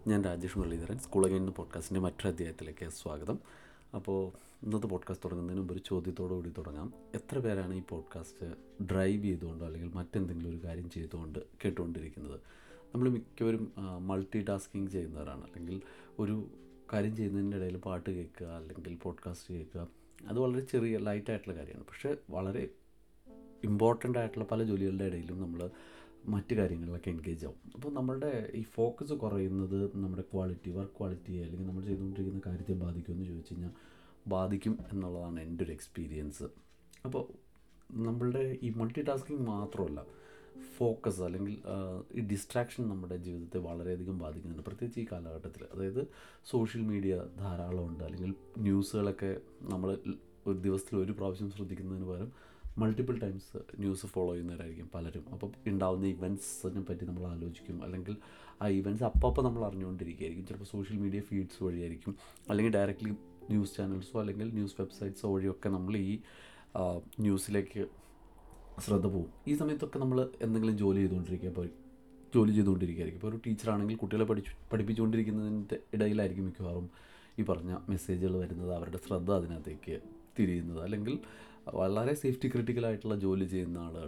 ഞാൻ Rajesh Muraleedharan school again പോഡ്കാസ്റ്റിൻ്റെ മറ്റൊരു അധ്യായത്തിലേക്ക് സ്വാഗതം അപ്പോൾ ഇന്നത്തെ പോഡ്കാസ്റ്റ് തുടങ്ങുന്നതിന് മുമ്പ് ഒരു ചോദ്യത്തോടു കൂടി തുടങ്ങാം എത്ര പേരാണ് ഈ പോഡ്കാസ്റ്റ് ഡ്രൈവ് ചെയ്തുകൊണ്ടോ അല്ലെങ്കിൽ മറ്റെന്തെങ്കിലും ഒരു കാര്യം ചെയ്തുകൊണ്ട് കേട്ടുകൊണ്ടിരിക്കുന്നത് നമ്മൾ മിക്കവരും മൾട്ടി ടാസ്കിങ് ചെയ്യുന്നവരാണ് അല്ലെങ്കിൽ ഒരു കാര്യം ചെയ്യുന്നതിൻ്റെ ഇടയിൽ പാട്ട് കേൾക്കുക അല്ലെങ്കിൽ പോഡ്കാസ്റ്റ് കേൾക്കുക അത് വളരെ ചെറിയ ലൈറ്റായിട്ടുള്ള കാര്യമാണ് പക്ഷേ വളരെ ഇമ്പോർട്ടൻ്റ് ആയിട്ടുള്ള പല ജോലികളുടെ ഇടയിലും നമ്മൾ മറ്റ് കാര്യങ്ങളിലൊക്കെ എൻഗേജ് ആവും അപ്പോൾ നമ്മളുടെ ഈ ഫോക്കസ് കുറയുന്നത് നമ്മുടെ ക്വാളിറ്റി വർക്ക് ക്വാളിറ്റിയെ അല്ലെങ്കിൽ നമ്മൾ ചെയ്തുകൊണ്ടിരിക്കുന്ന കാര്യത്തെ ബാധിക്കുമെന്ന് ചോദിച്ചു കഴിഞ്ഞാൽ ബാധിക്കും എന്നുള്ളതാണ് എൻ്റെ ഒരു എക്സ്പീരിയൻസ് അപ്പോൾ നമ്മളുടെ ഈ മൾട്ടി ടാസ്കിങ് മാത്രമല്ല ഫോക്കസ് അല്ലെങ്കിൽ ഈ ഡിസ്ട്രാക്ഷൻ നമ്മുടെ ജീവിതത്തെ വളരെയധികം ബാധിക്കുന്നുണ്ട് പ്രത്യേകിച്ച് ഈ കാലഘട്ടത്തിൽ അതായത് സോഷ്യൽ മീഡിയ ധാരാളമുണ്ട് അല്ലെങ്കിൽ ന്യൂസുകളൊക്കെ നമ്മൾ ഒരു ദിവസത്തിൽ ഒരു പ്രാവശ്യം ശ്രദ്ധിക്കുന്നതിന് പകരം മൾട്ടിപ്പിൾ ടൈംസ് ന്യൂസ് ഫോളോ ചെയ്യുന്നവരായിരിക്കും പലരും അപ്പോൾ ഉണ്ടാവുന്ന ഇവൻറ്റ്സിനെ പറ്റി നമ്മൾ ആലോചിക്കും അല്ലെങ്കിൽ ആ ഇവൻറ്റ്സ് അപ്പോൾ നമ്മൾ അറിഞ്ഞുകൊണ്ടിരിക്കുകയായിരിക്കും ചിലപ്പോൾ സോഷ്യൽ മീഡിയ ഫീഡ്സ് വഴിയായിരിക്കും അല്ലെങ്കിൽ ഡയറക്റ്റ്ലി ന്യൂസ് ചാനൽസോ അല്ലെങ്കിൽ ന്യൂസ് വെബ്സൈറ്റ്സോ വഴിയൊക്കെ നമ്മൾ ഈ ന്യൂസിലേക്ക് ശ്രദ്ധ പോകും ഈ സമയത്തൊക്കെ നമ്മൾ എന്തെങ്കിലും ജോലി ചെയ്തുകൊണ്ടിരിക്കുക ഇപ്പോൾ ജോലി ചെയ്തുകൊണ്ടിരിക്കുകയായിരിക്കും ഇപ്പോൾ ഒരു ടീച്ചറാണെങ്കിൽ കുട്ടികളെ പഠിച്ചു പഠിപ്പിച്ചുകൊണ്ടിരിക്കുന്നതിൻ്റെ ഇടയിലായിരിക്കും മിക്കവാറും ഈ പറഞ്ഞ മെസ്സേജുകൾ വരുന്നത് അവരുടെ ശ്രദ്ധ അതിനകത്തേക്ക് തിരിയുന്നത് അല്ലെങ്കിൽ വളരെ സേഫ്റ്റി ക്രിട്ടിക്കലായിട്ടുള്ള ജോലി ചെയ്യുന്ന ആളുകൾ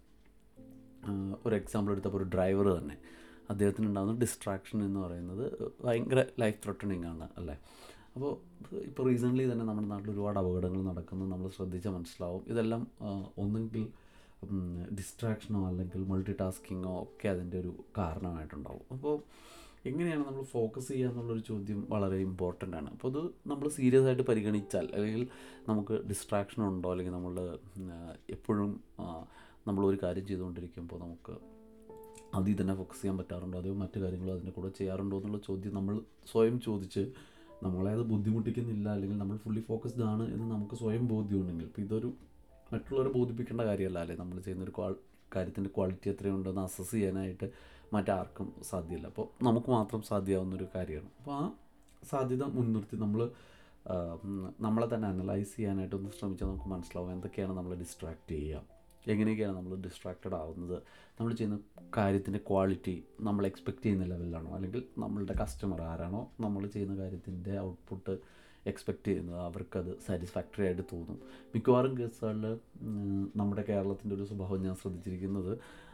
ഒരു എക്സാമ്പിൾ എടുത്തപ്പോൾ ഒരു ഡ്രൈവർ തന്നെ അദ്ദേഹത്തിന് ഉണ്ടാകുന്ന ഡിസ്ട്രാക്ഷൻ എന്ന് പറയുന്നത് ഭയങ്കര ലൈഫ് ത്രെട്ടണിങ് ആണ് അല്ലേ അപ്പോൾ ഇപ്പോൾ റീസെൻ്റ്ലി തന്നെ നമ്മുടെ നാട്ടിൽ ഒരുപാട് അപകടങ്ങൾ നടക്കുന്നു നമ്മൾ ശ്രദ്ധിച്ചാൽ മനസ്സിലാവും ഇതെല്ലാം ഒന്നെങ്കിൽ ഡിസ്ട്രാക്ഷനോ അല്ലെങ്കിൽ മൾട്ടി ടാസ്കിങ്ങോ ഒക്കെ അതിൻ്റെ ഒരു കാരണമായിട്ടുണ്ടാവും അപ്പോൾ എങ്ങനെയാണ് നമ്മൾ ഫോക്കസ് ചെയ്യുക എന്നുള്ളൊരു ചോദ്യം വളരെ ഇമ്പോർട്ടൻ്റ് ആണ് അപ്പോൾ അത് നമ്മൾ സീരിയസ് ആയിട്ട് പരിഗണിച്ചാൽ അല്ലെങ്കിൽ നമുക്ക് ഡിസ്ട്രാക്ഷൻ ഉണ്ടോ അല്ലെങ്കിൽ നമ്മൾ എപ്പോഴും നമ്മൾ ഒരു കാര്യം ചെയ്തുകൊണ്ടിരിക്കുമ്പോൾ നമുക്ക് അതിൽ തന്നെ ഫോക്കസ് ചെയ്യാൻ പറ്റാറുണ്ടോ അതോ മറ്റു കാര്യങ്ങളോ അതിൻ്റെ കൂടെ ചെയ്യാറുണ്ടോ എന്നുള്ള ചോദ്യം നമ്മൾ സ്വയം ചോദിച്ച് നമ്മളെ അത് ബുദ്ധിമുട്ടിക്കുന്നില്ല അല്ലെങ്കിൽ നമ്മൾ ഫുള്ളി ഫോക്കസ്ഡ് ആണ് എന്ന് നമുക്ക് സ്വയം ബോധ്യമുണ്ടെങ്കിൽ ഇപ്പോൾ ഇതൊരു മറ്റുള്ളവരെ ബോധിപ്പിക്കേണ്ട കാര്യമല്ല അല്ലേ നമ്മൾ ചെയ്യുന്നൊരു ക്വാ കാര്യത്തിൻ്റെ ക്വാളിറ്റി എത്രയുണ്ടെന്ന് അസസ് ചെയ്യാനായിട്ട് മറ്റാർക്കും സാധ്യമല്ല അപ്പോൾ നമുക്ക് മാത്രം സാധ്യമാവുന്നൊരു കാര്യമാണ് അപ്പോൾ ആ സാധ്യത മുൻനിർത്തി നമ്മൾ നമ്മളെ തന്നെ അനലൈസ് ചെയ്യാനായിട്ട് ഒന്ന് ശ്രമിച്ചാൽ നമുക്ക് മനസ്സിലാവും എന്തൊക്കെയാണ് നമ്മളെ ഡിസ്ട്രാക്റ്റ് ചെയ്യുക എങ്ങനെയൊക്കെയാണ് നമ്മൾ ഡിസ്ട്രാക്റ്റഡ് ആവുന്നത് നമ്മൾ ചെയ്യുന്ന കാര്യത്തിൻ്റെ ക്വാളിറ്റി നമ്മൾ എക്സ്പെക്റ്റ് ചെയ്യുന്ന ലെവലിലാണോ അല്ലെങ്കിൽ നമ്മളുടെ കസ്റ്റമർ ആരാണോ നമ്മൾ ചെയ്യുന്ന കാര്യത്തിൻ്റെ ഔട്ട്പുട്ട് എക്സ്പെക്റ്റ് ചെയ്യുന്നത് അവർക്കത് സാറ്റിസ്ഫാക്ടറി ആയിട്ട് തോന്നും മിക്കവാറും കേസുകളിൽ നമ്മുടെ കേരളത്തിൻ്റെ ഒരു സ്വഭാവം ഞാൻ ശ്രദ്ധിച്ചിരിക്കുന്നത്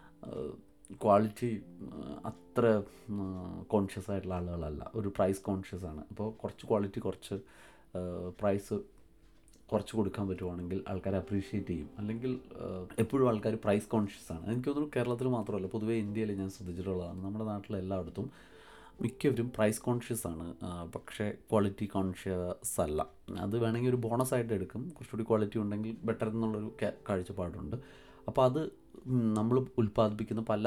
ക്വാളിറ്റി അത്ര കോൺഷ്യസ് ആയിട്ടുള്ള ആളുകളല്ല ഒരു പ്രൈസ് കോൺഷ്യസ് ആണ് അപ്പോൾ കുറച്ച് ക്വാളിറ്റി കുറച്ച് പ്രൈസ് കുറച്ച് കൊടുക്കാൻ പറ്റുവാണെങ്കിൽ ആൾക്കാർ അപ്രീഷിയേറ്റ് ചെയ്യും അല്ലെങ്കിൽ എപ്പോഴും ആൾക്കാർ പ്രൈസ് കോൺഷ്യസ് ആണ് എനിക്ക് തോന്നുന്നു കേരളത്തിൽ മാത്രമല്ല പൊതുവേ ഇന്ത്യയിൽ ഞാൻ ശ്രദ്ധിച്ചിട്ടുള്ളതാണ് നമ്മുടെ നാട്ടിൽ എല്ലായിടത്തും മിക്കവരും പ്രൈസ് കോൺഷ്യസ് ആണ് പക്ഷേ ക്വാളിറ്റി കോൺഷ്യസ് അല്ല അത് വേണമെങ്കിൽ ഒരു ബോണസ് ആയിട്ട് എടുക്കും കുറച്ചുകൂടി ക്വാളിറ്റി ഉണ്ടെങ്കിൽ ബെറ്റർ എന്നുള്ളൊരു കാഴ്ചപ്പാടുണ്ട് അപ്പോൾ അത് നമ്മൾ ഉൽപ്പാദിപ്പിക്കുന്ന പല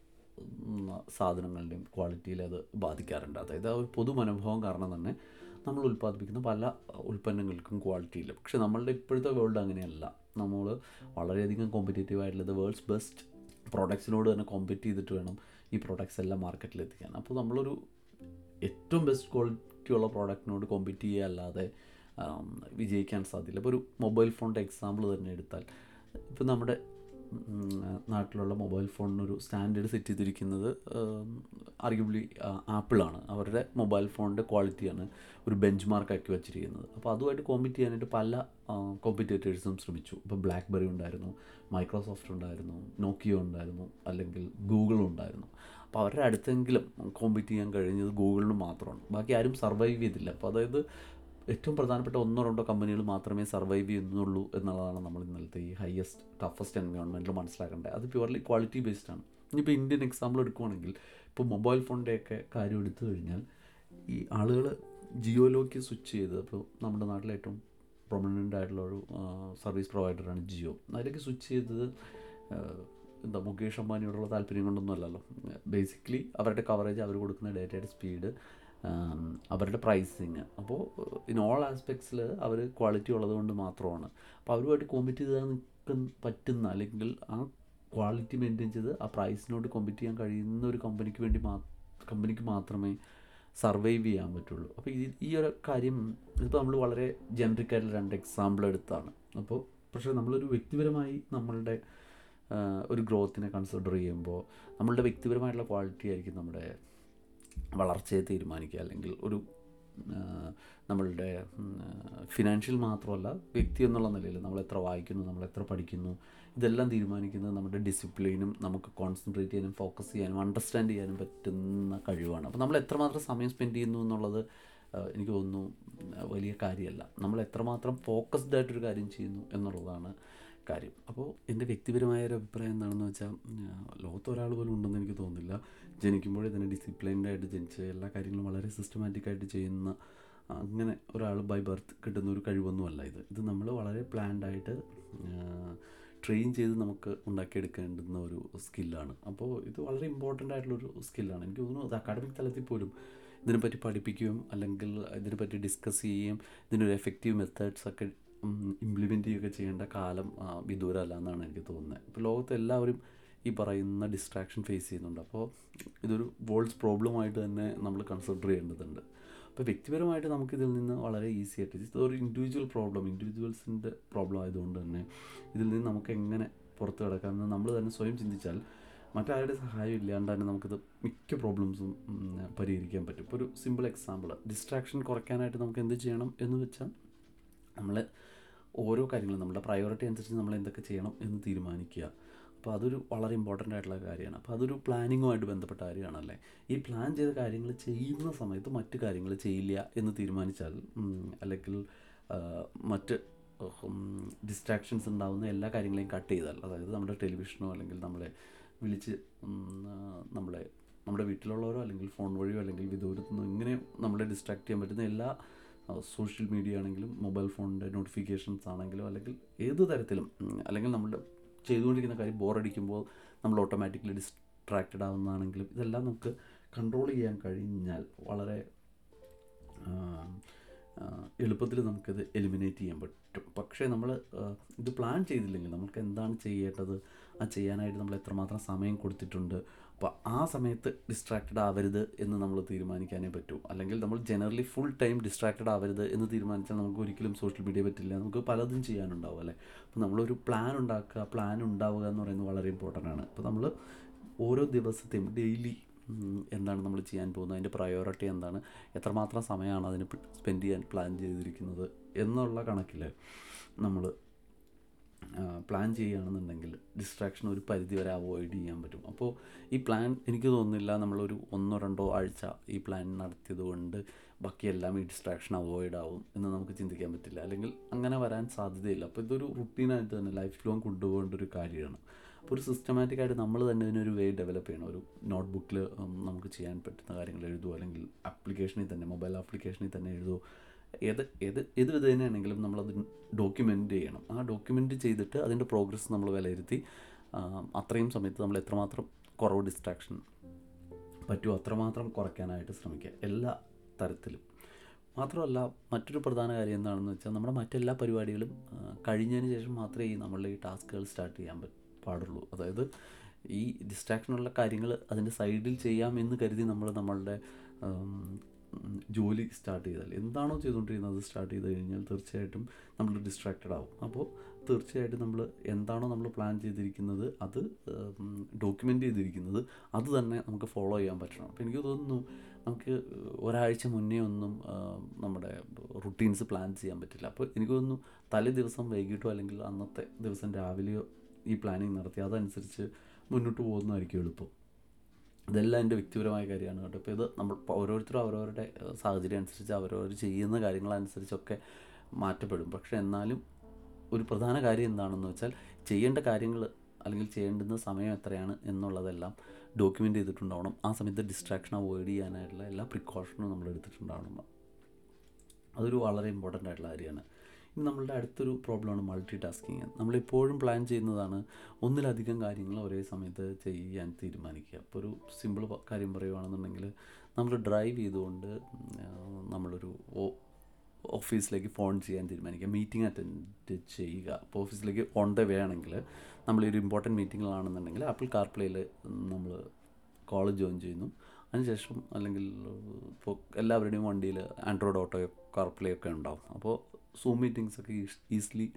സാധനങ്ങളുടെയും ക്വാളിറ്റിയിൽ അത് ബാധിക്കാറുണ്ട് അതായത് ആ ഒരു പൊതു മനോഭാവം കാരണം തന്നെ നമ്മൾ ഉൽപ്പാദിപ്പിക്കുന്ന പല ഉൽപ്പന്നങ്ങൾക്കും ക്വാളിറ്റി ഇല്ല പക്ഷേ നമ്മളുടെ ഇപ്പോഴത്തെ വേൾഡ് അങ്ങനെയല്ല നമ്മൾ വളരെയധികം കോമ്പറ്റേറ്റീവ് ആയിട്ടുള്ളത് വേൾഡ്സ് ബെസ്റ്റ് പ്രോഡക്ട്സിനോട് തന്നെ കോമ്പറ്റ് ചെയ്തിട്ട് വേണം ഈ പ്രോഡക്ട്സ് എല്ലാം മാർക്കറ്റിൽ എത്തിക്കാൻ അപ്പോൾ നമ്മളൊരു ഏറ്റവും ബെസ്റ്റ് ക്വാളിറ്റി ഉള്ള പ്രോഡക്റ്റിനോട് കോമ്പറ്റ് ചെയ്യുക അല്ലാതെ വിജയിക്കാൻ സാധ്യല്ല ഇപ്പോൾ ഒരു മൊബൈൽ ഫോണിൻ്റെ എക്സാമ്പിൾ തന്നെ എടുത്താൽ ഇപ്പോൾ നമ്മുടെ നാട്ടിലുള്ള മൊബൈൽ ഫോണിനൊരു സ്റ്റാൻഡേർഡ് സെറ്റ് ചെയ്തിരിക്കുന്നത് ആർഗ്യുബിളി ആപ്പിളാണ് അവരുടെ മൊബൈൽ ഫോണിൻ്റെ ക്വാളിറ്റിയാണ് ഒരു ബെഞ്ച് മാർക്കാക്കി വെച്ചിരിക്കുന്നത് അപ്പോൾ അതുമായിട്ട് കോമ്പറ്റ് ചെയ്യാനായിട്ട് പല കോമ്പറ്റേറ്റേഴ്സും ശ്രമിച്ചു ഇപ്പോൾ ബ്ലാക്ക് ബെറി ഉണ്ടായിരുന്നു മൈക്രോസോഫ്റ്റ് ഉണ്ടായിരുന്നു നോക്കിയോ ഉണ്ടായിരുന്നു അല്ലെങ്കിൽ ഗൂഗിളും ഉണ്ടായിരുന്നു അപ്പോൾ അവരുടെ അടുത്തെങ്കിലും കോമ്പറ്റ് ചെയ്യാൻ കഴിഞ്ഞത് ഗൂഗിളിന് മാത്രമാണ് ബാക്കി ആരും സർവൈവ് ചെയ്തില്ല അപ്പോൾ അതായത് ഏറ്റവും പ്രധാനപ്പെട്ട ഒന്നോ രണ്ടോ കമ്പനികൾ മാത്രമേ സർവൈവ് ചെയ്യുന്നുള്ളൂ എന്നുള്ളതാണ് നമ്മൾ ഇന്നലത്തെ ഈ ഹയസ്റ്റ് ടഫസ്റ്റ് എൻവയോൺമെൻറ്റിൽ മനസ്സിലാക്കേണ്ടത് അത് പ്യുവർലി ക്വാളിറ്റി ബേസ്ഡ് ആണ് ഇനിയിപ്പോൾ ഇന്ത്യൻ എക്സാമ്പിൾ എടുക്കുവാണെങ്കിൽ ഇപ്പോൾ മൊബൈൽ ഫോണിൻ്റെയൊക്കെ കാര്യം എടുത്തു കഴിഞ്ഞാൽ ഈ ആളുകൾ ജിയോയിലേക്ക് സ്വിച്ച് ചെയ്ത് അപ്പോൾ നമ്മുടെ നാട്ടിലെ ഏറ്റവും പ്രൊമനൻ്റ് ആയിട്ടുള്ള ഒരു സർവീസ് പ്രൊവൈഡറാണ് ജിയോ അതിലേക്ക് സ്വിച്ച് ചെയ്തത് എന്താ മുകേഷ് അംബാനിയോടുള്ള താല്പര്യം കൊണ്ടൊന്നും അല്ലല്ലോ ബേസിക്കലി അവരുടെ കവറേജ് അവർ കൊടുക്കുന്ന ഡേറ്റയുടെ സ്പീഡ് അവരുടെ പ്രൈസിങ് അപ്പോൾ ഇൻ ഓൾ ആസ്പെക്ട്സിൽ അവർ ക്വാളിറ്റി ഉള്ളത് കൊണ്ട് മാത്രമാണ് അപ്പോൾ അവരുമായിട്ട് കോമ്പറ്റ് ചെയ്താൽ നിൽക്കുന്ന പറ്റുന്ന അല്ലെങ്കിൽ ആ ക്വാളിറ്റി മെയിൻറ്റെയിൻ ചെയ്ത് ആ പ്രൈസിനോട് കോമ്പറ്റ് ചെയ്യാൻ കഴിയുന്ന ഒരു കമ്പനിക്ക് വേണ്ടി മാ കമ്പനിക്ക് മാത്രമേ സർവൈവ് ചെയ്യാൻ പറ്റുള്ളൂ അപ്പോൾ ഈ ഈ ഒരു കാര്യം ഇതിപ്പോൾ നമ്മൾ വളരെ ജനറിക് ആയിട്ടുള്ള രണ്ട് എക്സാമ്പിൾ എടുത്താണ് അപ്പോൾ പക്ഷേ നമ്മളൊരു വ്യക്തിപരമായി നമ്മളുടെ ഒരു ഗ്രോത്തിനെ കൺസിഡർ ചെയ്യുമ്പോൾ നമ്മളുടെ വ്യക്തിപരമായിട്ടുള്ള ക്വാളിറ്റി ആയിരിക്കും നമ്മുടെ വളർച്ചയെ തീരുമാനിക്കുക അല്ലെങ്കിൽ ഒരു ആ, നമ്മളുടെ ഫിനാൻഷ്യൽ മാത്രമല്ല വ്യക്തി എന്നുള്ള നിലയിൽ നമ്മൾ എത്ര വായിക്കുന്നു നമ്മൾ എത്ര പഠിക്കുന്നു ഇതെല്ലാം തീരുമാനിക്കുന്നത് നമ്മുടെ ഡിസിപ്ലിനും നമുക്ക് കോൺസെൻട്രേറ്റ് ചെയ്യാനും ഫോക്കസ് ചെയ്യാനും അണ്ടർസ്റ്റാൻഡ് ചെയ്യാനും പറ്റുന്ന കഴിവാണ് അപ്പോൾ നമ്മൾ എത്രമാത്രം സമയം സ്പെൻഡ് ചെയ്യുന്നു എന്നുള്ളത് ആ, എനിക്ക് തോന്നുന്നു ആ, വലിയ കാര്യമല്ല നമ്മൾ എത്രമാത്രം ഫോക്കസ്ഡ് ആയിട്ടൊരു കാര്യം ചെയ്യുന്നു എന്നുള്ളതാണ് കാര്യം അപ്പോൾ എൻ്റെ വ്യക്തിപരമായ ഒരു അഭിപ്രായം എന്താണെന്ന് വെച്ചാൽ ഉം, ലോകത്ത് ഒരാൾ പോലും ഉണ്ടെന്ന് എനിക്ക് തോന്നുന്നില്ല ജനിക്കുമ്പോഴേ തന്നെ ഡിസിപ്ലിൻഡ് ആയിട്ട് ജനിച്ച് എല്ലാ കാര്യങ്ങളും വളരെ സിസ്റ്റമാറ്റിക് ആയിട്ട് ചെയ്യുന്ന അങ്ങനെ ഒരാൾ ബൈ ബർത്ത് കിട്ടുന്ന ഒരു കഴിവൊന്നുമല്ല ഇത് ഇത് നമ്മൾ വളരെ പ്ലാൻഡ് ആയിട്ട് ട്രെയിൻ ചെയ്ത് നമുക്ക് ഉണ്ടാക്കിയെടുക്കേണ്ടുന്ന ഒരു സ്കില്ലാണ് അപ്പോൾ ഇത് വളരെ ഇമ്പോർട്ടൻ്റ് ആയിട്ടുള്ളൊരു സ്കില്ലാണ് എനിക്ക് തോന്നുന്നു അത് അക്കാഡമിക് തലത്തിൽ പോലും ഇതിനെപ്പറ്റി പഠിപ്പിക്കുകയും അല്ലെങ്കിൽ ഇതിനെപ്പറ്റി ഡിസ്കസ് ചെയ്യുകയും ഇതിനൊരു എഫക്റ്റീവ് മെത്തേഡ്സ് ഒക്കെ ഇംപ്ലിമെൻറ്റ് ചെയ്യുകയൊക്കെ ചെയ്യേണ്ട കാലം ആ, വിദൂരമല്ല എന്നാണ് എനിക്ക് തോന്നുന്നത് ഇപ്പോൾ ലോകത്ത് എല്ലാവരും ഈ പറയുന്ന ഡിസ്ട്രാക്ഷൻ ഫേസ് ചെയ്യുന്നുണ്ട് അപ്പോൾ ഇതൊരു വേൾഡ്സ് പ്രോബ്ലമായിട്ട് തന്നെ നമ്മൾ കൺസിഡർ ചെയ്യേണ്ടതുണ്ട് അപ്പോൾ വ്യക്തിപരമായിട്ട് നമുക്കിതിൽ നിന്ന് വളരെ ഈസി ആയിട്ട് ഇത് ഒരു ഇൻഡിവിജ്വൽ പ്രോബ്ലം ഇൻഡിവിജ്വൽസിൻ്റെ പ്രോബ്ലം ആയതുകൊണ്ട് തന്നെ ഇതിൽ നിന്ന് നമുക്ക് എങ്ങനെ പുറത്ത് കിടക്കാമെന്ന് നമ്മൾ തന്നെ സ്വയം ചിന്തിച്ചാൽ മറ്റാരുടെ സഹായം ഇല്ലാണ്ട് തന്നെ നമുക്കിത് മിക്ക പ്രോബ്ലംസും പരിഹരിക്കാൻ പറ്റും ഇപ്പോൾ ഒരു സിമ്പിൾ എക്സാമ്പിൾ ഡിസ്ട്രാക്ഷൻ കുറയ്ക്കാനായിട്ട് നമുക്ക് എന്ത് ചെയ്യണം എന്ന് വെച്ചാൽ നമ്മൾ ഓരോ കാര്യങ്ങളും നമ്മുടെ പ്രയോറിറ്റി അനുസരിച്ച് നമ്മൾ എന്തൊക്കെ ചെയ്യണം എന്ന് തീരുമാനിക്കുക അപ്പോൾ അതൊരു വളരെ ഇമ്പോർട്ടൻ്റ് ആയിട്ടുള്ള കാര്യമാണ് അപ്പോൾ അതൊരു പ്ലാനിങ്ങുമായിട്ട് ബന്ധപ്പെട്ട കാര്യമാണല്ലേ ഈ പ്ലാൻ ചെയ്ത കാര്യങ്ങൾ ചെയ്യുന്ന സമയത്ത് മറ്റു കാര്യങ്ങൾ ചെയ്യില്ല എന്ന് തീരുമാനിച്ചാൽ ഉം, അല്ലെങ്കിൽ ആ, മറ്റ് ഡിസ്ട്രാക്ഷൻസ് ഉണ്ടാകുന്ന എല്ലാ കാര്യങ്ങളെയും കട്ട് ചെയ്താൽ അതായത് നമ്മുടെ ടെലിവിഷനോ അല്ലെങ്കിൽ നമ്മളെ വിളിച്ച് ഉം, ആ, നമ്മളെ നമ്മുടെ വീട്ടിലുള്ളവരോ അല്ലെങ്കിൽ ഫോൺ വഴിയോ അല്ലെങ്കിൽ വിദൂരത്തു നിന്നോ ഇങ്ങനെ നമ്മളെ ഡിസ്ട്രാക്ട് ചെയ്യാൻ പറ്റുന്ന എല്ലാ സോഷ്യൽ മീഡിയ ആണെങ്കിലും മൊബൈൽ ഫോണിൻ്റെ നോട്ടിഫിക്കേഷൻസ് ആണെങ്കിലും അല്ലെങ്കിൽ ഏത് തരത്തിലും ഉം, അല്ലെങ്കിൽ നമ്മുടെ ചെയ്തുകൊണ്ടിരിക്കുന്ന കാര്യം ബോറടിക്കുമ്പോൾ നമ്മൾ ഓട്ടോമാറ്റിക്കലി ഡിസ്ട്രാക്റ്റഡ് ആവുന്നതാണെങ്കിലും ഇതെല്ലാം നമുക്ക് കൺട്രോൾ ചെയ്യാൻ കഴിഞ്ഞാൽ വളരെ എളുപ്പത്തിൽ നമുക്കിത് എലിമിനേറ്റ് ചെയ്യാൻ പറ്റും പക്ഷേ നമ്മൾ ഇത് പ്ലാൻ ചെയ്തില്ലെങ്കിൽ നമുക്ക് എന്താണ് ചെയ്യേണ്ടത് ആ ചെയ്യാനായിട്ട് നമ്മൾ എത്രമാത്രം സമയം കൊടുത്തിട്ടുണ്ട് അപ്പോൾ ആ സമയത്ത് ഡിസ്ട്രാക്റ്റഡ് ആവരുത് എന്ന് നമ്മൾ തീരുമാനിക്കാനേ പറ്റൂ അല്ലെങ്കിൽ നമ്മൾ ജനറലി ഫുൾ ടൈം ഡിസ്ട്രാക്റ്റഡ് ആവരുത് എന്ന് തീരുമാനിച്ചാൽ നമുക്ക് ഒരിക്കലും സോഷ്യൽ മീഡിയ പറ്റില്ല നമുക്ക് പലതും ചെയ്യാനുണ്ടാവും അല്ലേ അപ്പോൾ നമ്മളൊരു പ്ലാൻ ഉണ്ടാക്കുക പ്ലാൻ ഉണ്ടാവുക എന്ന് പറയുന്നത് വളരെ ഇമ്പോർട്ടൻ്റ് ആണ് അപ്പോൾ നമ്മൾ ഓരോ ദിവസത്തെയും ഡെയിലി എന്താണ് നമ്മൾ ചെയ്യാൻ പോകുന്നത് അതിൻ്റെ പ്രയോറിറ്റി എന്താണ് എത്രമാത്രം സമയമാണ് അതിന് സ്പെൻഡ് ചെയ്യാൻ പ്ലാൻ ചെയ്തിരിക്കുന്നത് എന്നുള്ള കണക്കിൽ നമ്മൾ പ്ലാൻ ചെയ്യുകയാണെന്നുണ്ടെങ്കിൽ ഡിസ്ട്രാക്ഷൻ ഒരു പരിധി വരെ അവോയ്ഡ് ചെയ്യാൻ പറ്റും അപ്പോൾ ഈ പ്ലാൻ എനിക്ക് തോന്നുന്നില്ല നമ്മളൊരു ഒന്നോ രണ്ടോ ആഴ്ച ഈ പ്ലാൻ നടത്തിയത് കൊണ്ട് ബാക്കിയെല്ലാം ഈ ഡിസ്ട്രാക്ഷൻ അവോയ്ഡ് ആവും എന്ന് നമുക്ക് ചിന്തിക്കാൻ പറ്റില്ല അല്ലെങ്കിൽ അങ്ങനെ വരാൻ സാധ്യതയില്ല അപ്പോൾ ഇതൊരു റുട്ടീനായിട്ട് തന്നെ ലൈഫ് ലോങ് കൊണ്ടുപോകേണ്ട ഒരു കാര്യമാണ് അപ്പോൾ ഒരു സിസ്റ്റമാറ്റിക് ആയിട്ട് നമ്മൾ തന്നെ ഇതിനൊരു വേ ഡെവലപ്പ് ചെയ്യണം ഒരു നോട്ട് ബുക്കിൽ നമുക്ക് ചെയ്യാൻ പറ്റുന്ന കാര്യങ്ങൾ എഴുതുമോ അല്ലെങ്കിൽ ആപ്ലിക്കേഷനിൽ തന്നെ മൊബൈൽ ആപ്ലിക്കേഷനിൽ തന്നെ എഴുതുമോ ഏത് ഏത് ഏത് വിധേനയാണെങ്കിലും നമ്മളത് ഡോക്യുമെൻ്റ് ചെയ്യണം ആ ഡോക്യുമെൻ്റ് ചെയ്തിട്ട് അതിൻ്റെ പ്രോഗ്രസ് നമ്മൾ വിലയിരുത്തി ആ, അത്രയും സമയത്ത് നമ്മൾ എത്രമാത്രം കുറവ് ഡിസ്ട്രാക്ഷൻ പറ്റുമോ അത്രമാത്രം കുറയ്ക്കാനായിട്ട് ശ്രമിക്കുക എല്ലാ തരത്തിലും മാത്രമല്ല മറ്റൊരു പ്രധാന കാര്യം എന്താണെന്ന് വെച്ചാൽ നമ്മുടെ മറ്റെല്ലാ പരിപാടികളും ആ, കഴിഞ്ഞതിന് ശേഷം മാത്രമേ ഈ നമ്മളുടെ ഈ ടാസ്കുകൾ സ്റ്റാർട്ട് ചെയ്യാൻ പറ്റ- പാടുള്ളൂ അതായത് ഈ ഡിസ്ട്രാക്ഷനുള്ള കാര്യങ്ങൾ അതിൻ്റെ സൈഡിൽ ചെയ്യാം എന്ന് കരുതി നമ്മൾ നമ്മളുടെ ഉം, ഉം, ജോലി സ്റ്റാർട്ട് ചെയ്താൽ എന്താണോ ചെയ്തുകൊണ്ടിരിക്കുന്നത് അത് സ്റ്റാർട്ട് ചെയ്ത് കഴിഞ്ഞാൽ തീർച്ചയായിട്ടും നമ്മൾ ഡിസ്ട്രാക്റ്റഡ് ആവും അപ്പോൾ തീർച്ചയായിട്ടും നമ്മൾ എന്താണോ നമ്മൾ പ്ലാൻ ചെയ്തിരിക്കുന്നത് അത് ഡോക്യുമെൻ്റ് ചെയ്തിരിക്കുന്നത് അത് തന്നെ നമുക്ക് ഫോളോ ചെയ്യാൻ പറ്റണം അപ്പോൾ എനിക്ക് തോന്നുന്നു നമുക്ക് ഒരാഴ്ച മുന്നേ ഒന്നും ആ, നമ്മുടെ റുട്ടീൻസ് പ്ലാൻ ചെയ്യാൻ പറ്റില്ല അപ്പോൾ എനിക്ക് തോന്നുന്നു തലേ ദിവസം വൈകിട്ടോ അല്ലെങ്കിൽ അന്നത്തെ ദിവസം രാവിലെയോ ഈ പ്ലാനിങ് നടത്തി അതനുസരിച്ച് മുന്നോട്ട് പോകുന്നതായിരിക്കും എളുപ്പം ഇതെല്ലാം എൻ്റെ വ്യക്തിപരമായ കാര്യമാണ് കേട്ടോ ഇപ്പോൾ ഇത് നമ്മൾ ഇപ്പോൾ ഓരോരുത്തരും അവരവരുടെ ഏഹ്, സാഹചര്യം അനുസരിച്ച് അവരവർ ചെയ്യുന്ന കാര്യങ്ങളനുസരിച്ചൊക്കെ മാറ്റപ്പെടും പക്ഷേ എന്നാലും ഒരു പ്രധാന കാര്യം എന്താണെന്ന് വെച്ചാൽ ചെയ്യേണ്ട കാര്യങ്ങൾ അല്ലെങ്കിൽ ചെയ്യേണ്ടുന്ന സമയം എത്രയാണ് എന്നുള്ളതെല്ലാം ഡോക്യുമെൻ്റ് ചെയ്തിട്ടുണ്ടാവണം ആ സമയത്ത് ഡിസ്ട്രാക്ഷൻ അവോയ്ഡ് ചെയ്യാനായിട്ടുള്ള എല്ലാ പ്രിക്കോഷനും നമ്മൾ എടുത്തിട്ടുണ്ടാവണം അതൊരു വളരെ ഇമ്പോർട്ടൻ്റ് ആയിട്ടുള്ള കാര്യമാണ് ഇനി നമ്മളുടെ അടുത്തൊരു പ്രോബ്ലമാണ് മൾട്ടി ടാസ്കിങ് നമ്മളെപ്പോഴും പ്ലാൻ ചെയ്യുന്നതാണ് ഒന്നിലധികം കാര്യങ്ങൾ ഒരേ സമയത്ത് ചെയ്യാൻ തീരുമാനിക്കുക ഇപ്പോൾ ഒരു സിമ്പിൾ കാര്യം പറയുകയാണെന്നുണ്ടെങ്കിൽ നമ്മൾ ഡ്രൈവ് ചെയ്തുകൊണ്ട് ആ, നമ്മളൊരു ഓ- ഓഫീസിലേക്ക് ഫോൺ ചെയ്യാൻ തീരുമാനിക്കുക മീറ്റിംഗ് അറ്റൻഡ് ചെയ്യുക അപ്പോൾ ഓഫീസിലേക്ക് ഓൺ ദ വേ ആണെങ്കിൽ നമ്മളൊരു ഇമ്പോർട്ടൻറ്റ് മീറ്റിങ്ങിലാണെന്നുണ്ടെങ്കിൽ ആപ്പിൾ കാർപ്ലേയിൽ നമ്മൾ കോൾ ജോയിൻ ചെയ്യുന്നു അതിനുശേഷം അല്ലെങ്കിൽ ഇപ്പോൾ എല്ലാവരുടെയും വണ്ടിയിൽ ആൻഡ്രോയിഡ് ഓട്ടോയോ കാർപ്ലേ ഒക്കെ ഉണ്ടാവും അപ്പോൾ സൂം മീറ്റിങ്സ് ഒക്കെ ഈസിലി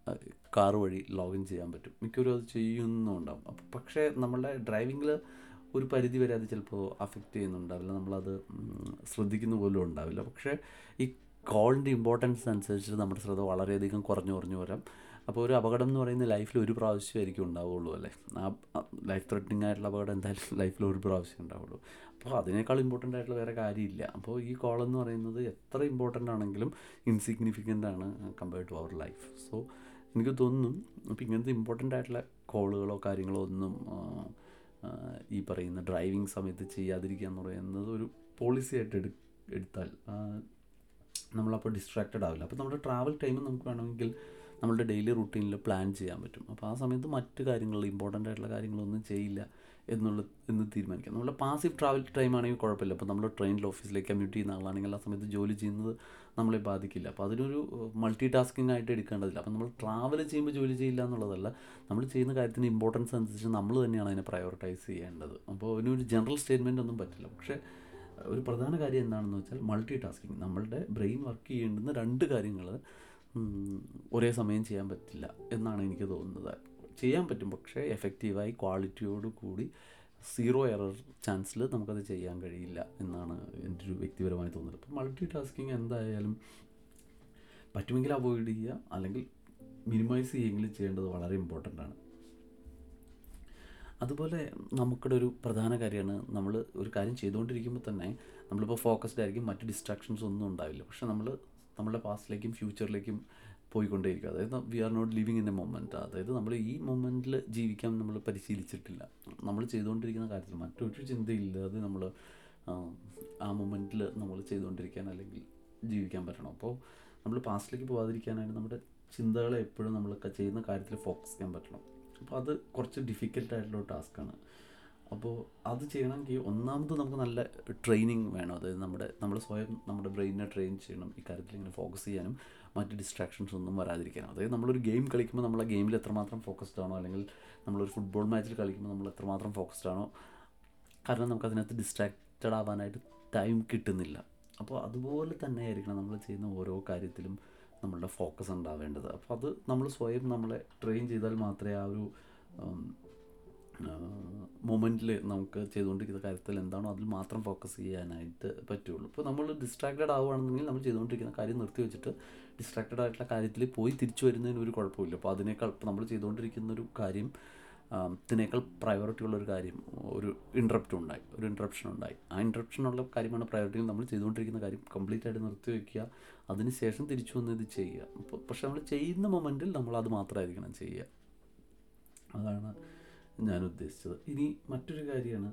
കാർ വഴി ലോഗിൻ ചെയ്യാൻ പറ്റും മിക്കവരും അത് ചെയ്യുന്നുണ്ടാവും അപ്പോൾ പക്ഷേ നമ്മളുടെ ഡ്രൈവിങ്ങിൽ ഒരു പരിധി വരെ അത് ചിലപ്പോൾ അഫക്റ്റ് ചെയ്യുന്നുണ്ടാവില്ല നമ്മളത് ഉം, ശ്രദ്ധിക്കുന്ന പോലും ഉണ്ടാവില്ല പക്ഷേ ഈ കോളിൻ്റെ ഇമ്പോർട്ടൻസ് അനുസരിച്ച് നമ്മുടെ ശ്രദ്ധ വളരെയധികം കുറഞ്ഞു കുറഞ്ഞു വരാം അപ്പോൾ ഒരു അപകടം എന്ന് പറയുന്നത് ലൈഫിൽ ഒരു പ്രാവശ്യമായിരിക്കും ഉണ്ടാവുള്ളൂ അല്ലേ ആ ലൈഫ് ത്രെറ്റനിങ് ആയിട്ടുള്ള അപകടം എന്തായാലും ലൈഫിൽ ഒരു പ്രാവശ്യം ഉണ്ടാവുള്ളൂ അപ്പോൾ അതിനേക്കാൾ ഇമ്പോർട്ടൻ്റ് ആയിട്ടുള്ള വേറെ കാര്യമില്ല അപ്പോൾ ഈ കോൾ എന്ന് പറയുന്നത് എത്ര ഇമ്പോർട്ടൻ്റ് ആണെങ്കിലും ഇൻസിഗ്നിഫിക്കൻ്റ് ആണ് കമ്പയർഡ് ടു അവർ ലൈഫ് സോ എനിക്ക് തോന്നുന്നു അപ്പോൾ ഇങ്ങനത്തെ ഇമ്പോർട്ടൻ്റ് ആയിട്ടുള്ള കോളുകളോ കാര്യങ്ങളോ ഒന്നും ആ, ആ, ഈ പറയുന്ന ഡ്രൈവിംഗ് സമയത്ത് ചെയ്യാതിരിക്കുക എന്ന് പറയുന്നത് ഒരു പോളിസി ആയിട്ട് എടു എടുത്താൽ ആ, നമ്മളപ്പോൾ ഡിസ്ട്രാക്റ്റഡ് ആവില്ല അപ്പോൾ നമ്മുടെ ട്രാവൽ ടൈം നമുക്ക് വേണമെങ്കിൽ നമ്മളുടെ ഡെയിലി റൂട്ടീനിൽ പ്ലാൻ ചെയ്യാൻ പറ്റും അപ്പോൾ ആ സമയത്ത് മറ്റ് കാര്യങ്ങൾ ഇമ്പോർട്ടൻ്റ് ആയിട്ടുള്ള കാര്യങ്ങളൊന്നും ചെയ്യില്ല എന്നുള്ള എന്ന് തീരുമാനിക്കാം നമ്മുടെ പാസീവ് ട്രാവൽ ടൈം ആണെങ്കിൽ കുഴപ്പമില്ല അപ്പോൾ നമ്മൾ ട്രെയിനിൽ ഓഫീസിലേക്ക് കമ്മ്യൂട്ട് ചെയ്യുന്ന ആളാണെങ്കിൽ ആ സമയത്ത് ജോലി ചെയ്യുന്നത് നമ്മളെ ബാധിക്കില്ല അപ്പോൾ അതിനൊരു മൾട്ടി ടാസ്കിംഗ് ആയിട്ട് എടുക്കേണ്ടതില്ല അപ്പോൾ നമ്മൾ ട്രാവൽ ചെയ്യുമ്പോൾ ജോലി ചെയ്യില്ല എന്നുള്ളതല്ല നമ്മൾ ചെയ്യുന്ന കാര്യത്തിന് ഇമ്പോർട്ടൻസ് അനുസരിച്ച് നമ്മൾ തന്നെയാണ് അതിനെ പ്രയോറിറ്റൈസ് ചെയ്യേണ്ടത് അപ്പോൾ അതിനൊരു ജനറൽ സ്റ്റേറ്റ്മെൻ്റ് ഒന്നും പറ്റില്ല പക്ഷേ ഒരു പ്രധാന കാര്യം എന്താണെന്ന് വെച്ചാൽ മൾട്ടി ടാസ്കിങ് നമ്മളുടെ ബ്രെയിൻ വർക്ക് ചെയ്യേണ്ടുന്ന രണ്ട് കാര്യങ്ങൾ ഒരേ സമയം ചെയ്യാൻ പറ്റില്ല എന്നാണ് എനിക്ക് തോന്നുന്നത് ചെയ്യാൻ പറ്റും പക്ഷേ എഫക്റ്റീവായി ക്വാളിറ്റിയോട് കൂടി സീറോ എറർ ചാൻസിൽ നമുക്കത് ചെയ്യാൻ കഴിയില്ല എന്നാണ് എൻ്റെ ഒരു വ്യക്തിപരമായി തോന്നുന്നത് അപ്പോൾ മൾട്ടി ടാസ്കിങ് എന്തായാലും പറ്റുമെങ്കിൽ അവോയ്ഡ് ചെയ്യുക അല്ലെങ്കിൽ മിനിമൈസ് ചെയ്യുമെങ്കിലും ചെയ്യേണ്ടത് വളരെ ഇമ്പോർട്ടൻ്റ് ആണ് അതുപോലെ നമുക്കിടെ ഒരു പ്രധാന കാര്യമാണ് നമ്മൾ ഒരു കാര്യം ചെയ്തുകൊണ്ടിരിക്കുമ്പോൾ തന്നെ നമ്മളിപ്പോൾ ഫോക്കസ്ഡ് ആയിരിക്കും മറ്റ് ഡിസ്ട്രാക്ഷൻസ് ഒന്നും ഉണ്ടാവില്ല പക്ഷെ നമ്മൾ നമ്മുടെ പാസ്റ്റിലേക്കും ഫ്യൂച്ചറിലേക്കും പോയിക്കൊണ്ടേയിരിക്കും അതായത് we are not living in a moment അതായത് നമ്മൾ ഈ മൊമെൻറ്റിൽ ജീവിക്കാൻ നമ്മൾ പരിശീലിച്ചിട്ടില്ല നമ്മൾ ചെയ്തുകൊണ്ടിരിക്കുന്ന കാര്യത്തിൽ മറ്റൊരു ചിന്തയില്ലാതെ നമ്മൾ ആ മൊമെൻറ്റിൽ നമ്മൾ ചെയ്തുകൊണ്ടിരിക്കാൻ അല്ലെങ്കിൽ ജീവിക്കാൻ പറ്റണം അപ്പോൾ നമ്മൾ പാസ്റ്റിലേക്ക് പോകാതിരിക്കാനായിട്ട് നമ്മുടെ ചിന്തകളെ എപ്പോഴും നമ്മൾ ചെയ്യുന്ന കാര്യത്തിൽ ഫോക്കസ് ചെയ്യാൻ പറ്റണം അപ്പോൾ അത് കുറച്ച് ഡിഫിക്കൽട്ട് ആയിട്ടുള്ള ഒരു ടാസ്ക്കാണ് അപ്പോൾ അത് ചെയ്യണമെങ്കിൽ ഒന്നാമത് നമുക്ക് നല്ല ട്രെയിനിങ് വേണം അതായത് നമ്മുടെ നമ്മൾ സ്വയം നമ്മുടെ ബ്രെയിനിനെ ട്രെയിൻ ചെയ്യണം ഇക്കാര്യത്തിൽ ഇങ്ങനെ ഫോക്കസ് ചെയ്യാനും മറ്റ് ഡിസ്ട്രാക്ഷൻസ് ഒന്നും വരാതിരിക്കാനും അതായത് നമ്മളൊരു ഗെയിം കളിക്കുമ്പോൾ നമ്മൾ ആ ഗെയിമിൽ എത്രമാത്രം ഫോക്കസ്ഡ് ആണോ അല്ലെങ്കിൽ നമ്മളൊരു ഫുട്ബോൾ മാച്ചിൽ കളിക്കുമ്പോൾ നമ്മൾ എത്രമാത്രം ഫോക്കസ്ഡ് ആണോ കാരണം നമുക്ക് അതിനകത്ത് ഡിസ്ട്രാക്റ്റഡ് ആവാനായിട്ട് ടൈം കിട്ടുന്നില്ല അപ്പോൾ അതുപോലെ തന്നെ ആയിരിക്കണം നമ്മൾ ചെയ്യുന്ന ഓരോ കാര്യത്തിലും നമ്മളുടെ ഫോക്കസ് ഉണ്ടാവേണ്ടത് അപ്പോൾ അത് നമ്മൾ സ്വയം നമ്മളെ ട്രെയിൻ ചെയ്താൽ മാത്രമേ ആ ഒരു മൊമെൻറ്റിൽ നമുക്ക് ചെയ്തുകൊണ്ടിരിക്കുന്ന കാര്യത്തിൽ എന്താണോ അതിൽ മാത്രം ഫോക്കസ് ചെയ്യാനായിട്ട് പറ്റുള്ളൂ ഇപ്പോൾ നമ്മൾ ഡിസ്ട്രാക്റ്റഡ് ആവുകയാണെന്നുണ്ടെങ്കിൽ നമ്മൾ ചെയ്തുകൊണ്ടിരിക്കുന്ന കാര്യം നിർത്തി വെച്ചിട്ട് ഡിസ്ട്രാക്റ്റഡ് ആയിട്ടുള്ള കാര്യത്തിൽ പോയി തിരിച്ചു വരുന്നതിന് ഒരു കുഴപ്പമില്ല അപ്പോൾ അതിനേക്കാൾ ഇപ്പോൾ നമ്മൾ ചെയ്തുകൊണ്ടിരിക്കുന്ന ഒരു കാര്യം ഇതിനേക്കാൾ പ്രയോറിറ്റി ഉള്ള ഒരു കാര്യം ഒരു ഇൻട്രപ്റ്റ് ഉണ്ടായി ഒരു ഇൻട്രപ്ഷൻ ഉണ്ടായി ആ ഇൻട്രപ്ഷൻ ഉള്ള കാര്യമാണ് പ്രയോറിറ്റി നമ്മൾ ചെയ്തുകൊണ്ടിരിക്കുന്ന കാര്യം കംപ്ലീറ്റ് ആയിട്ട് നിർത്തി വയ്ക്കുക അതിന് ശേഷം തിരിച്ചു വന്ന് ഇത് ചെയ്യുക അപ്പോൾ പക്ഷെ നമ്മൾ ചെയ്യുന്ന മൊമെൻറ്റിൽ നമ്മൾ അത് മാത്രമായിരിക്കണം ചെയ്യുക അതാണ് ഞാൻ ഉദ്ദേശിച്ചത് ഇനി മറ്റൊരു കാര്യമാണ്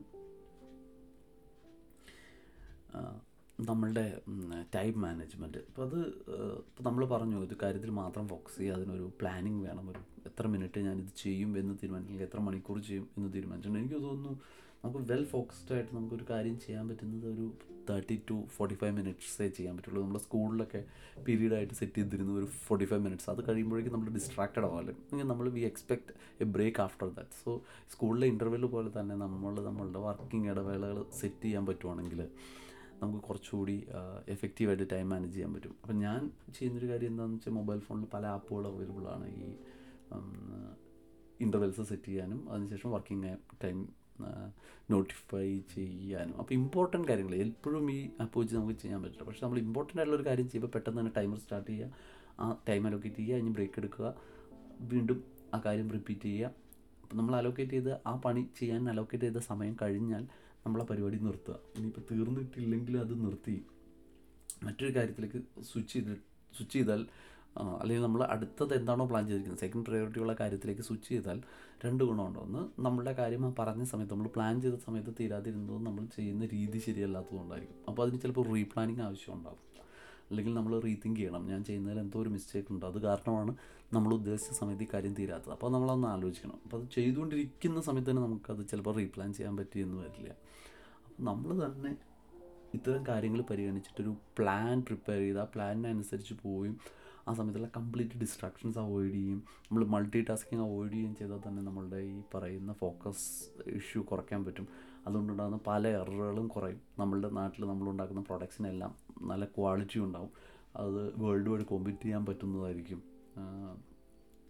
നമ്മളുടെ ടൈം മാനേജ്മെൻറ്റ് അപ്പോൾ അത് ഇപ്പോൾ നമ്മൾ പറഞ്ഞു ഒരു കാര്യത്തിൽ മാത്രം ഫോക്കസ് ചെയ്യുക അതിനൊരു പ്ലാനിങ് വേണം ഒരു എത്ര മിനിറ്റ് ഞാനിത് ചെയ്യും എന്ന് തീരുമാനിക്കുന്നത് എത്ര മണിക്കൂർ ചെയ്യും എന്ന് തീരുമാനിച്ചിട്ടുണ്ട് എനിക്ക് തോന്നുന്നു നമുക്ക് വെൽ ഫോക്കസ്ഡ് ആയിട്ട് നമുക്കൊരു കാര്യം ചെയ്യാൻ പറ്റുന്നത് ഒരു തേർട്ടി ടു ഫോർട്ടി ഫൈവ് മിനിറ്റ്സേ ചെയ്യാൻ പറ്റുള്ളൂ നമ്മുടെ സ്കൂളിലൊക്കെ പീരീഡായിട്ട് സെറ്റ് ചെയ്തിരുന്നു ഒരു ഫോർട്ടി ഫൈവ് മിനിറ്റ്സ് അത് കഴിയുമ്പോഴേക്കും നമ്മൾ ഡിസ്ട്രാക്റ്റഡ് ആവാമല്ലോ അല്ലെങ്കിൽ നമ്മൾ we expect a break after that so സ്കൂളിലെ ഇൻ്റർവെൽ പോലെ തന്നെ നമ്മൾ നമ്മളുടെ വർക്കിംഗ് ഇടവേളകൾ സെറ്റ് ചെയ്യാൻ പറ്റുവാണെങ്കിൽ നമുക്ക് കുറച്ചുകൂടി എഫക്റ്റീവായിട്ട് ടൈം മാനേജ് ചെയ്യാൻ പറ്റും അപ്പം ഞാൻ ചെയ്യുന്നൊരു കാര്യം എന്താണെന്ന് വെച്ചാൽ മൊബൈൽ ഫോണിൽ പല ആപ്പുകൾ അവൈലബിൾ ആണ് ഈ ഇൻ്റർവെൽസ് സെറ്റ് ചെയ്യാനും അതിനുശേഷം വർക്കിംഗ് ടൈം നോട്ടിഫൈ ചെയ്യാനും അപ്പോൾ ഇമ്പോർട്ടൻറ്റ് കാര്യങ്ങൾ എപ്പോഴും ഈ ആപ്പ് വെച്ച് നമുക്ക് ചെയ്യാൻ പറ്റില്ല പക്ഷേ നമ്മൾ ഇമ്പോർട്ടൻ്റ് ആയിട്ടുള്ള ഒരു കാര്യം ചെയ്യുമ്പോൾ പെട്ടെന്ന് തന്നെ ടൈമർ സ്റ്റാർട്ട് ചെയ്യുക ആ ടൈം അലോക്കേറ്റ് ചെയ്യുക ഇനി ബ്രേക്ക് എടുക്കുക വീണ്ടും ആ കാര്യം റിപ്പീറ്റ് ചെയ്യുക അപ്പോൾ നമ്മൾ അലോക്കേറ്റ് ചെയ്ത് ആ പണി ചെയ്യാൻ അലോക്കേറ്റ് ചെയ്ത സമയം കഴിഞ്ഞാൽ നമ്മൾ ആ പരിപാടി നിർത്തുക ഇനിയിപ്പോൾ തീർന്നിട്ടില്ലെങ്കിൽ അത് നിർത്തി മറ്റൊരു കാര്യത്തിലേക്ക് സ്വിച്ച് ചെയ്ത് സ്വിച്ച് ചെയ്താൽ അല്ലെങ്കിൽ നമ്മൾ അടുത്തത് എന്താണോ പ്ലാൻ ചെയ്തിരിക്കുന്നത് സെക്കൻഡ് പ്രയോറിറ്റി ഉള്ള കാര്യത്തിലേക്ക് സ്വിച്ച് ചെയ്താൽ രണ്ട് ഗുണമുണ്ട് ഒന്ന് നമ്മളുടെ കാര്യം ആ പറഞ്ഞ സമയത്ത് നമ്മൾ പ്ലാൻ ചെയ്ത സമയത്ത് തീരാതിരുന്നതും നമ്മൾ ചെയ്യുന്ന രീതി ശരിയല്ലാത്തതുകൊണ്ടായിരിക്കും അപ്പോൾ അതിന് ചിലപ്പോൾ റീപ്ലാനിങ് ആവശ്യമുണ്ടാകും അല്ലെങ്കിൽ നമ്മൾ റീതിങ്ക് ചെയ്യണം ഞാൻ ചെയ്യുന്നതിൽ എന്തോ ഒരു മിസ്റ്റേക്ക് ഉണ്ട് അത് കാരണമാണ് നമ്മൾ ഉദ്ദേശിച്ച സമയത്ത് ഈ കാര്യം തീരാത്തത് അപ്പോൾ നമ്മളൊന്ന് ആലോചിക്കണം അപ്പോൾ അത് ചെയ്തുകൊണ്ടിരിക്കുന്ന സമയത്ത് തന്നെ നമുക്കത് ചിലപ്പോൾ റീപ്ലാൻ ചെയ്യാൻ പറ്റിയെന്ന് വരില്ല അപ്പോൾ നമ്മൾ തന്നെ ഇത്തരം കാര്യങ്ങൾ പരിഗണിച്ചിട്ടൊരു പ്ലാൻ പ്രിപ്പയർ ചെയ്ത് ആ പ്ലാനിനനുസരിച്ച് പോവുകയും ആ സമയത്തുള്ള കംപ്ലീറ്റ് ഡിസ്ട്രാക്ഷൻസ് അവോയ്ഡ് ചെയ്യും നമ്മൾ മൾട്ടി ടാസ്കിങ് അവോയ്ഡ് ചെയ്യുകയും ചെയ്താൽ തന്നെ നമ്മളുടെ ഈ പറയുന്ന ഫോക്കസ് ഇഷ്യൂ കുറയ്ക്കാൻ പറ്റും അതുകൊണ്ടുണ്ടാകുന്ന പല എററുകളും കുറയും നമ്മളുടെ നാട്ടിൽ നമ്മളുണ്ടാക്കുന്ന പ്രൊഡക്ട്സിനെല്ലാം നല്ല ക്വാളിറ്റി ഉണ്ടാവും അത് വേൾഡ് വൈഡ് കോമ്പീറ്റ് ചെയ്യാൻ പറ്റുന്നതായിരിക്കും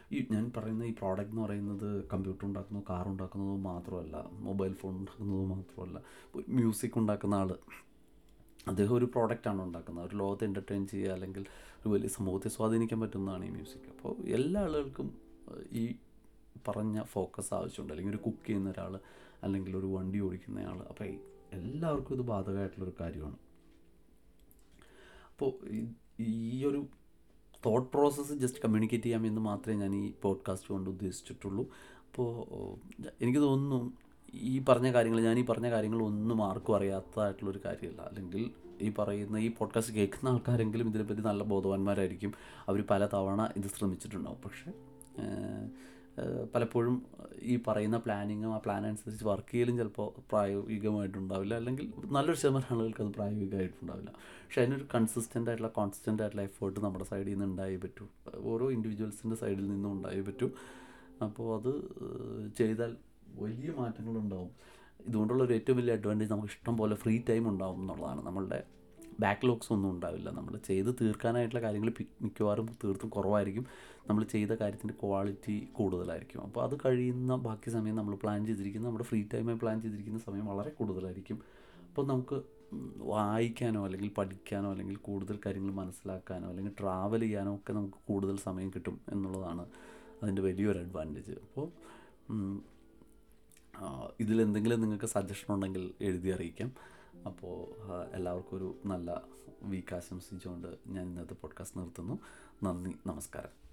ഈ ഞാൻ പറയുന്ന ഈ പ്രോഡക്റ്റ് എന്ന് പറയുന്നത് കമ്പ്യൂട്ടർ ഉണ്ടാക്കുന്നു കാർ ഉണ്ടാക്കുന്നത് മാത്രമല്ല മൊബൈൽ ഫോൺ ഉണ്ടാക്കുന്നത് മാത്രമല്ല മ്യൂസിക് ഉണ്ടാക്കുന്ന ആൾ അദ്ദേഹം ഒരു പ്രോഡക്റ്റാണ് ഉണ്ടാക്കുന്നത് ഒരു ലോകത്തെ എൻ്റർടൈൻ ചെയ്യുക അല്ലെങ്കിൽ ഒരു വലിയ സമൂഹത്തെ സ്വാധീനിക്കാൻ പറ്റുന്നതാണ് ഈ മ്യൂസിക് അപ്പോൾ എല്ലാ ആളുകൾക്കും ഏഹ്, ഈ പറഞ്ഞ ഫോക്കസ് ആവശ്യമുണ്ട് അല്ലെങ്കിൽ ഒരു കുക്ക് ചെയ്യുന്ന ഒരാൾ അല്ലെങ്കിൽ ഒരു വണ്ടി ഓടിക്കുന്നയാൾ അപ്പോൾ ഈ എല്ലാവർക്കും ഇത് ബാധകമായിട്ടുള്ളൊരു കാര്യമാണ് അപ്പോൾ ഈ- ഈ ഒരു തോട്ട് പ്രോസസ്സ് ജസ്റ്റ് കമ്മ്യൂണിക്കേറ്റ് ചെയ്യാമെന്ന് മാത്രമേ ഞാൻ ഈ പോഡ്കാസ്റ്റ് കൊണ്ട് ഉദ്ദേശിച്ചിട്ടുള്ളൂ അപ്പോൾ എനിക്ക് തോന്നുന്നു ഈ പറഞ്ഞ കാര്യങ്ങൾ ഞാൻ ഈ പറഞ്ഞ കാര്യങ്ങൾ ഒന്നും ആർക്കും അറിയാത്തതായിട്ടുള്ളൊരു കാര്യമല്ല അല്ലെങ്കിൽ ഈ പറയുന്ന ഈ പോഡ്കാസ്റ്റ് കേൾക്കുന്ന ആൾക്കാരെങ്കിലും ഇതിനെപ്പറ്റി നല്ല ബോധവാന്മാരായിരിക്കും അവർ പല തവണ ഇത് ശ്രമിച്ചിട്ടുണ്ടാവും പക്ഷേ ഏഹ്, ഏഹ്, പലപ്പോഴും ഈ പറയുന്ന പ്ലാനിങ്ങും ആ പ്ലാൻ അനുസരിച്ച് വർക്ക് ചെയ്യലും ചിലപ്പോൾ പ്രായോഗികമായിട്ടുണ്ടാവില്ല അല്ലെങ്കിൽ നല്ലൊരു ശതമാനം ആളുകൾക്ക് അത് പ്രായോഗികമായിട്ടുണ്ടാവില്ല പക്ഷേ അതിനൊരു കൺസിസ്റ്റൻ്റ് ആയിട്ടുള്ള കോൺസ്റ്റൻ്റ് ആയിട്ടുള്ള എഫേർട്ട് നമ്മുടെ സൈഡിൽ നിന്ന് ഉണ്ടായേ പറ്റൂ ഓരോ ഇൻഡിവിജ്വൽസിൻ്റെ സൈഡിൽ നിന്നും ഉണ്ടായേ പറ്റൂ അപ്പോൾ അത് ഏഹ്, ചെയ്താൽ വലിയ മാറ്റങ്ങളുണ്ടാവും ഇതുകൊണ്ടുള്ള ഒരു ഏറ്റവും വലിയ അഡ്വാൻറ്റേജ് നമുക്ക് ഇഷ്ടം പോലെ ഫ്രീ ടൈം ഉണ്ടാവും എന്നുള്ളതാണ് നമ്മളുടെ ബാക്ക്ലോഗ്സ് ഒന്നും ഉണ്ടാവില്ല നമ്മൾ ചെയ്ത് തീർക്കാനായിട്ടുള്ള കാര്യങ്ങൾ പി- മിക്കവാറും തീർത്തും കുറവായിരിക്കും നമ്മൾ ചെയ്ത കാര്യത്തിൻ്റെ ക്വാളിറ്റി കൂടുതലായിരിക്കും അപ്പോൾ അത് കഴിയുന്ന ബാക്കി സമയം നമ്മൾ പ്ലാൻ ചെയ്തിരിക്കുന്ന നമ്മുടെ ഫ്രീ ടൈമായി പ്ലാൻ ചെയ്തിരിക്കുന്ന സമയം വളരെ കൂടുതലായിരിക്കും അപ്പോൾ നമുക്ക് ഉം, വായിക്കാനോ അല്ലെങ്കിൽ പഠിക്കാനോ അല്ലെങ്കിൽ കൂടുതൽ കാര്യങ്ങൾ മനസ്സിലാക്കാനോ അല്ലെങ്കിൽ ട്രാവൽ ചെയ്യാനോ ഒക്കെ നമുക്ക് കൂടുതൽ സമയം കിട്ടും എന്നുള്ളതാണ് അതിൻ്റെ വലിയൊരു അഡ്വാൻറ്റേജ് അപ്പോൾ ഉം, ആ, ഇതിലെന്തെങ്കിലും നിങ്ങൾക്ക് സജഷൻ ഉണ്ടെങ്കിൽ എഴുതി അറിയിക്കാം അപ്പോൾ ആ, എല്ലാവർക്കും ഒരു നല്ല വീക്ക് ആശംസിച്ചുകൊണ്ട് ഞാൻ ഇന്നത്തെ പോഡ്കാസ്റ്റ് നിർത്തുന്നു നന്ദി നമസ്കാരം